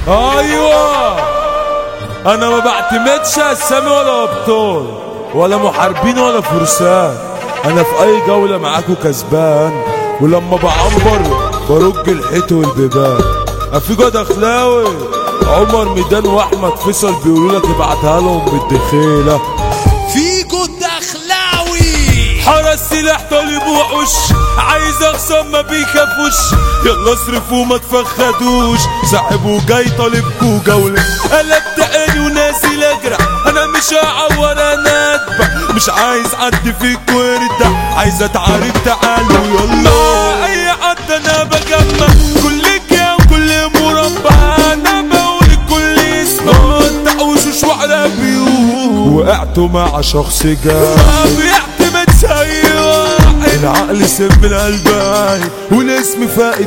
ايوه انا ما بعتمدش اسامي ولا ابطال ولا محاربين ولا فرسان انا في اي جولة معاكو كسبان ولما بعمر برج الحيط والبيبان افيجو دخلاوي عمر ميدان واحمد فيصل بيقولوا لك ابعتها لهم بالدخيله فيجو الدخلاوي حرس سلاح طالب وحوش عايز اخصم ما بيخافوش يلا اصرفوا ما تفخدوش صاحبه جاي طالبكوا جولة قلبت عيني ونازل اجرح انا مش هعور انا اتبع مش عايز حد فيكوا يرتاح عايز اتعارك تعالوا يلا مع اي حد انا بجمع كل كام كل مربع انا بقول كل اسم ما تعوشوش وعلى بيوت وقعتوا مع شخص جاي بيعتمد سيء العقل سم القلبان والاسم فائد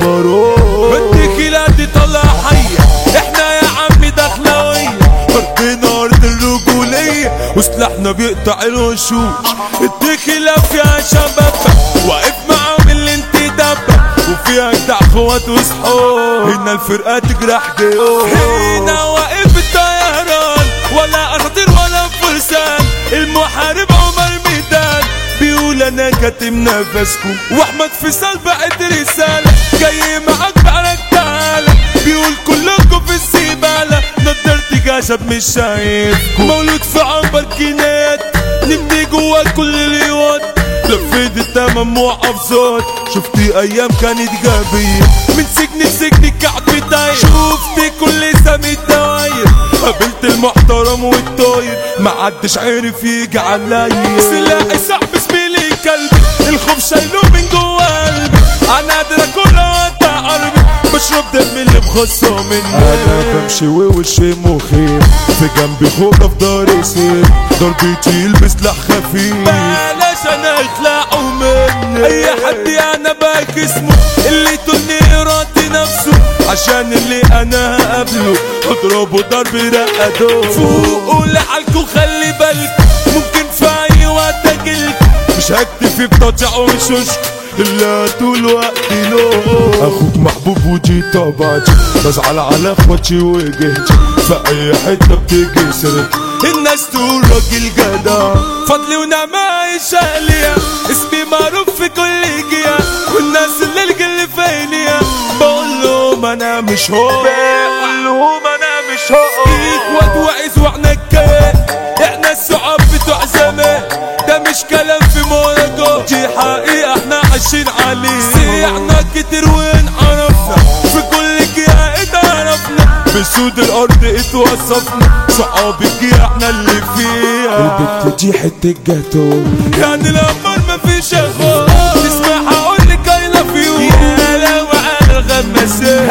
جبروت بديك لا دي طلع حية احنا يا عمي دخلاوية ارضنا ارض الرجولية وسلاحنا بيقطع الوشوش اديك لا فيها شباب واقف معاهم اللي انت دبة وفيها جدع اخوات وصحاب هنا الفرقة تجرح جيوب هنا واقف الطيران ولا اساطير ولا فرسان المحارب عمر ميدان بيقول انا كاتم نفسكم واحمد فيصل بعت رسالة جاي معاك بعرك تعالى بيقول كلكم في الزبالة نضرتي جسد مش شايفكم مولود في عنبر كينات نمتي جوا كل اليوت لفيت التمام موقف صوت شفتي ايام كانت جابية من سجن لسجن الكعب داير شفتي كل سامي الدواير قابلت المحترم والطاير ما عدش عارف يجي عليا سلاحي صاحب زميلي كلبي الخوف شايله من جوا قلبي انا قادر اكل وانت قربي بشرب دم اللي مخصه مني انا بمشي ووشي مخيف في جنبي خوجة في داري سيف ضربتي يلبس لح خفيف بلاش انا اخلعوا مني اي حد انا باك اسمه اللي تني ارادي نفسه عشان اللي انا هقابله اضربه ضرب رقدو فوقوا لعلكوا خلي بالك ممكن في اي وقت اجيلك مش هكتفي بتقطع وشوش الا طول وقتي له اخوك محبوب وجيت طبعتي بزعل على اخواتي وجهتي في اي حته بتيجي سيرتي الناس تقول راجل جدع فضلي ونعمة شقلية اسمي معروف في كل جهة والناس اللي الجل فينيا بقول لهم انا مش هو بقول لهم انا مش هو اخوات وعز واحنا الكيان احنا الصحاب بتوع زمان ده مش كلام في موناكو دي حقيقة احنا عايشين عليه سيحنا كتير وانعرفنا في كل جهة اتعرفنا بسود الارض اتوصفنا صحاب الجهة احنا اللي فيها البت دي حتة جاتو يعني الامر مفيش اخوات تسمع هقولك اي لاف يو يا لو على الغماسات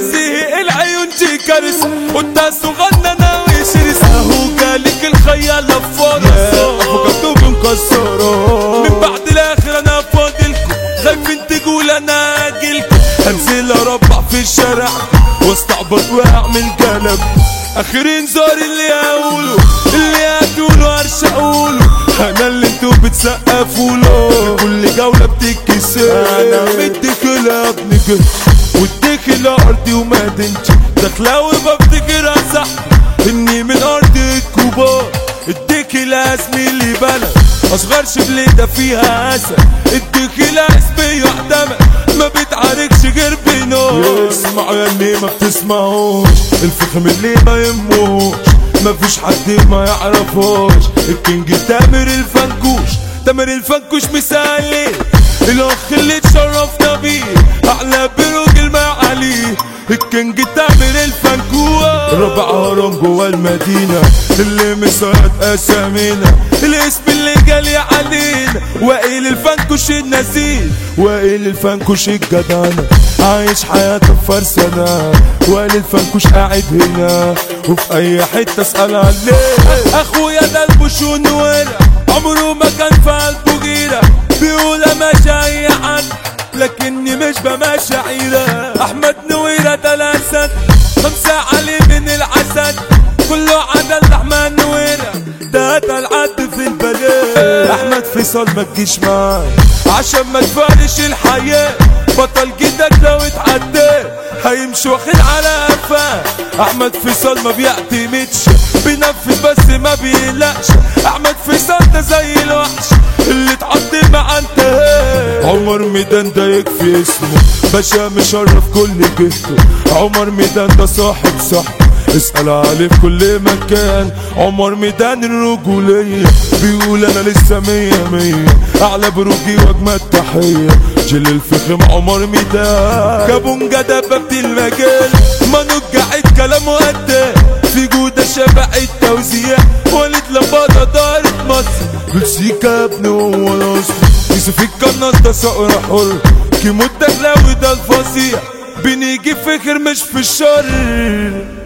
هذه العيون دي كارثة قدام صغننة وشرس اهو جالك الخيالة فرص ابو جدوب مكسرة من بعد الاخر انا فاضلكم خايفين تقول انا اجيلكم انزل اربع في الشارع واستعبط واعمل قلب اخر انذار اللي هقوله اللي هتقوله هرش اقوله انا اللي انتوا بتسقفوا له كل جولة بتتكسر انا مديك لابن جد واديك لارضي ومدينتي داخلاوي بفتكرها صح اني من ارض الكبار اديك لازميلي بلد اصغر شبليدة فيها اسد اديك لاسمي يعتمد ما بتعاركش غير بنور اسمعوا يا اللي ما بتسمعوش الفخم اللي ما يموش ما فيش حد ما يعرفوش الكينج تامر الفنكوش تامر الفنكوش مثالي الاخ اللي اتشرفنا بيه اعلى براجل ما عليه الكينج تامر الفنكوش ربع هرم جوا المدينة اللي مسيط اسامينا الاسم اللي جالي علينا وائل الفنكوش النزيل وائل الفنكوش الجدعنة عايش حياته فرسانة وائل الفنكوش قاعد هنا وفي اي حتة اسأل عليه اخويا ده البوشون ورا عمره ما كان في قلبه غيرة بيقول ماشي اي حد لكني مش بماشي عيرة احمد نويرة ده الاسد خمسة علي من العسد كله عدل احمد نويرة ده العد في البلد احمد فيصل ما تجيش معاي عشان ما تفارش الحياة بطل جدك لو اتعدى هيمشي واخد على قفاه احمد فيصل ما بيعتمدش بينفذ بس ما بيقلقش احمد فيصل ده زي الوحش اللي اتعض مع انتهى عمر ميدان ده يكفي اسمه باشا مشرف كل جهته عمر ميدان ده صاحب صاحب اسأل عليه في كل مكان عمر ميدان الرجولية بيقول انا لسه مية مية اعلى بروجي واجمد تحية جيل الفخم عمر ميدان كابونجا دبابة المجال ما نجعت كلامه قد في جودة شبع التوزيع وليد لمبادة دارت مصر بلسيكا يا ابني هو الاصل يوسف القناص ده صقر حر كيمو الدخلاوي ده الفظيع بنيجي فكر مش في الشر